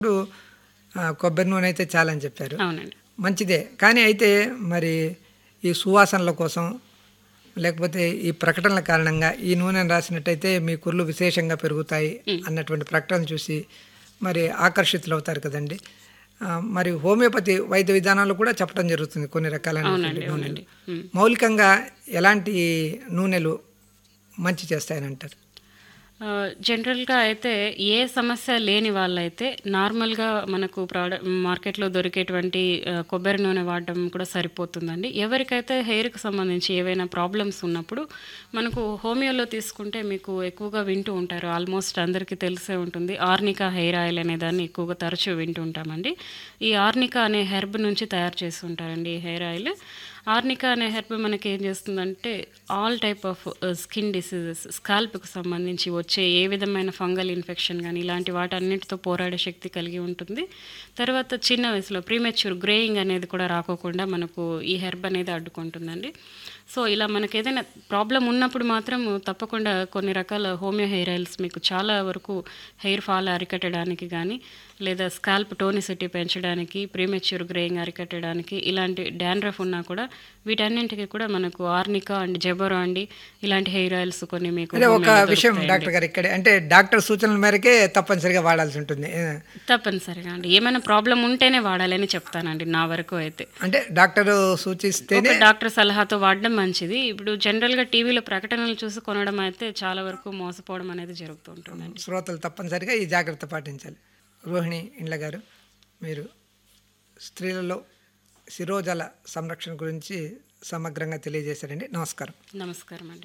ఇప్పుడు ఆ, కొబ్బరి నూనె అయితే చాలని చెప్పారు అవునండి మంచిదే కానీ అయితే మరి ఈ సువాసనల కోసం లేకపోతే ఈ ప్రకటనల కారణంగా ఈ నూనెను రాసినట్టయితే మీ కుర్లు విశేషంగా పెరుగుతాయి అన్నటువంటి ప్రకటన చూసి మరి ఆకర్షితులవుతారు కదండి ఆ, మరి హోమియోపతి వైద్య విధానాలు కూడా చెప్పడం జరుగుతుంది కొన్ని రకాలైనటువంటి నూనెలు మౌలికంగా ఎలాంటి నూనెలు మంచి చేస్తాయని అంటారు ఆ, జనరల్గా అయితే ఏ సమస్య లేని వాళ్ళైతే నార్మల్గా మనకు ప్రోడక్ట్ మార్కెట్లో దొరికేటువంటి ఆ, కొబ్బరి నూనె వాడడం కూడా సరిపోతుందండి ఎవరికైతే హెయిర్కి సంబంధించి ఏవైనా ప్రాబ్లమ్స్ ఉన్నప్పుడు మనకు హోమియోలో తీసుకుంటే మీకు ఎక్కువగా వింటూ ఉంటారు ఆల్మోస్ట్ అందరికీ తెలిసే ఉంటుంది ఆర్నికా హెయిర్ ఆయిల్ అనే దాన్ని ఎక్కువగా తరచూ వింటూ ఉంటామండి ఈ ఆర్నికా అనే హెర్బ్ నుంచి తయారు చేసి ఉంటారండి ఈ హెయిర్ ఆయిల్ ఆర్నికా అనే హెర్బ్ మనకి ఏం చేస్తుందంటే all type of skin diseases స్కాల్ప్కి సంబంధించి వచ్చే ఏ విధమైన ఫంగల్ ఇన్ఫెక్షన్ కానీ ఇలాంటి వాటన్నిటితో పోరాడే శక్తి కలిగి ఉంటుంది తర్వాత చిన్న వయసులో ప్రీమెచ్యూర్ గ్రేయింగ్ అనేది కూడా రాకోకుండా మనకు ఈ హెర్బ్ అనేది అడ్డుకుంటుందండి సో ఇలా మనకి ఏదైనా ప్రాబ్లం ఉన్నప్పుడు మాత్రం తప్పకుండా కొన్ని రకాల హోమియో హెయిర్ ఆయిల్స్ మీకు చాలా వరకు హెయిర్ ఫాల్ అరికట్టడానికి కానీ లేదా స్కాల్ప్ టోనిసిటీ పెంచడానికి ప్రీమెచ్యూర్ గ్రేయింగ్ అరికట్టడానికి ఇలాంటి డాండ్రఫ్ ఉన్నా కూడా వీటన్నింటికి కూడా మనకు ఆర్నికా అండ్ జెబరో అండి ఇలాంటి హెయిర్ ఆయిల్స్ కొన్ని మీకు అంటే ఒక హోమియోలో విషయం దొరుకుతాయండి. డాక్టర్ గారు ఇక్కడే అంటే డాక్టర్ సూచనల మేరకే తప్పనిసరిగా వాడాల్సి ఉంటుంది ఏ, తప్పనిసరిగా అండి ఏమైనా ప్రాబ్లం ఉంటేనే వాడాలని చెప్తానండి నా వరకు అయితే అంటే డాక్టర్ సూచిస్తేనే ఒక డాక్టర్ సలహాతో వాడడం మంచిది ఇప్పుడు జనరల్గా టీవీలో ప్రకటనలు చూసి కొనడం అయితే చాలా వరకు మోసపోవడం అనేది జరుగుతూ ఉంటుందండి శ్రోతలు తప్పనిసరిగా ఈ జాగ్రత్త పాటించాలి రోహిణి ఇండ్ల గారు మీరు స్త్రీలలో శిరోజాల సంరక్షణ గురించి సమగ్రంగా తెలియజేశారండి నమస్కారం నమస్కారం అండి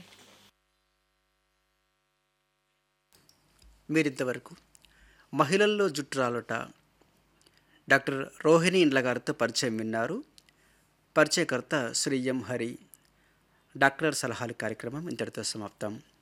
మీరింతవరకు మహిళల్లో జుట్టు రాలుట డాక్టర్ రోహిణి ఇండ్ల గారితో పరిచయం విన్నారు పరిచయకర్త శ్రీ ఎం హరి డాక్టర్ సలహాలు కార్యక్రమం ఇంతటితో సమాప్తం